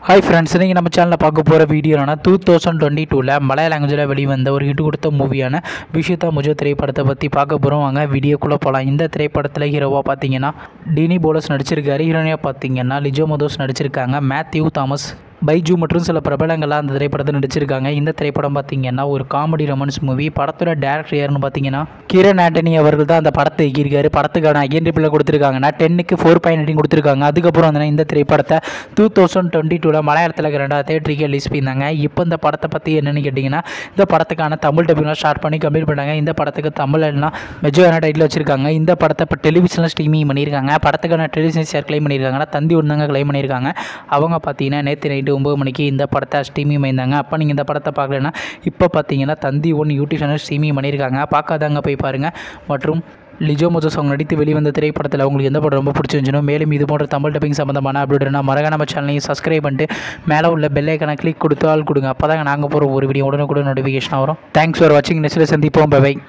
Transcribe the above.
hi friends இன்றைக்கி நம்ம சேனலில் பார்க்க போகிற வீடியோ என்னன்னா டூ தௌசண்ட் டுவெண்ட்டி டூவில் மலைய லாங்குவேஜில் வெளிவந்த ஒரு ஹிட் கொடுத்த மூவியான விஷிதா முஜோ திரைப்படத்தை பற்றி பார்க்க போகிறோம் வாங்க வீடியோக்குள்ளே போகலாம் இந்த திரைப்படத்தில் ஹீரோவாக பார்த்தீங்கன்னா டினி போலஸ் நடிச்சிருக்காரு ஹீரோனியாக பார்த்தீங்கன்னா லிஜோ மதோஸ் நடிச்சிருக்காங்க மேத்யூ தாமஸ் பைஜு மற்றும் சில பிரபலங்கள்லாம் அந்த திரைப்படத்தில் நடிச்சிருக்காங்க இந்த திரைப்படம் பார்த்தீங்கன்னா ஒரு காமெடி ரொமான்ஸ் மூவி படத்தோட டேரக்டர் யாருன்னு பார்த்தீங்கன்னா கிரண் ஆண்டனி அவர்கள் தான் அந்த படத்தை இயக்கியிருக்காரு படத்துக்கான ஐஎன் ரிப்பில் கொடுத்துருக்காங்கன்னா டென்னுக்கு ஃபோர் பாயிண்ட் எயிட்டிங் கொடுத்துருக்காங்க அதுக்கப்புறம் வந்து இந்த திரைப்படத்தை டூ தௌசண்ட் டுவெண்ட்டி டூவில் மலையாளத்தில் ரெண்டாவது தேட்டருக்கு ரிலீஸ் பண்ணியிருந்தாங்க இப்போ இந்த படத்தை பற்றி என்னென்னு கேட்டிங்கன்னா இந்த படத்துக்கான தமிழ் டப்பிங்லாம் ஸ்டார்ட் பண்ணி கம்ப்ளீட் பண்ணாங்க இந்த படத்துக்கு தமிழ் எல்லாம் மெஜோரான டைட்டில் வச்சிருக்காங்க இந்த படத்தை இப்போ டெலிவிஷனில் ஸ்ட்ரீமிங் பண்ணியிருக்காங்க படத்துக்கான டெலிவிஷன் ஷேர் கிளைம் பண்ணியிருக்காங்கன்னா தந்தி ஒன்றாங்க கிளைம் பண்ணியிருக்காங்க அவங்க பார்த்தீங்கன்னா நேற்று நைட்டு ஒம்பது மணிக்கு இந்த படத்தை ஸ்ட்ரீமிங் பண்ணியிருந்தாங்க அப்போ நீங்கள் இந்த படத்தை பார்க்கலன்னா இப்போ பார்த்தீங்கன்னா Thanthi one YouTube channel streaming பண்ணியிருக்காங்க பார்க்காதவங்க போய் பாருங்கள் மற்றும் லிஜோ மோசஸ் அவங்க நடித்து வெளிவந்த திரைப்படத்தில் உங்களுக்கு எந்த படம் ரொம்ப பிடிச்சிருந்துச்சுனோ மேலும் இது போன்ற தமிழ் டப்பிங் சம்மந்தமான அப்டேட்னா மறக்காம நம்ம சேனலையும் சப்ஸ்கிரைப் பண்ணிட்டு மேலே உள்ள பெல் ஐக்கனை கிளிக் கொடுத்து ஆள் கொடுங்க அப்போ தாங்க நாங்கள் போகிற ஒரு வீடியோ உடனுக்குடன் நோட்டிஃபிகேஷன் வரும் தேங்க்ஸ் ஃபார் வாட்சிங் நெக்ஸ்ட்டில் சந்திப்போம் பை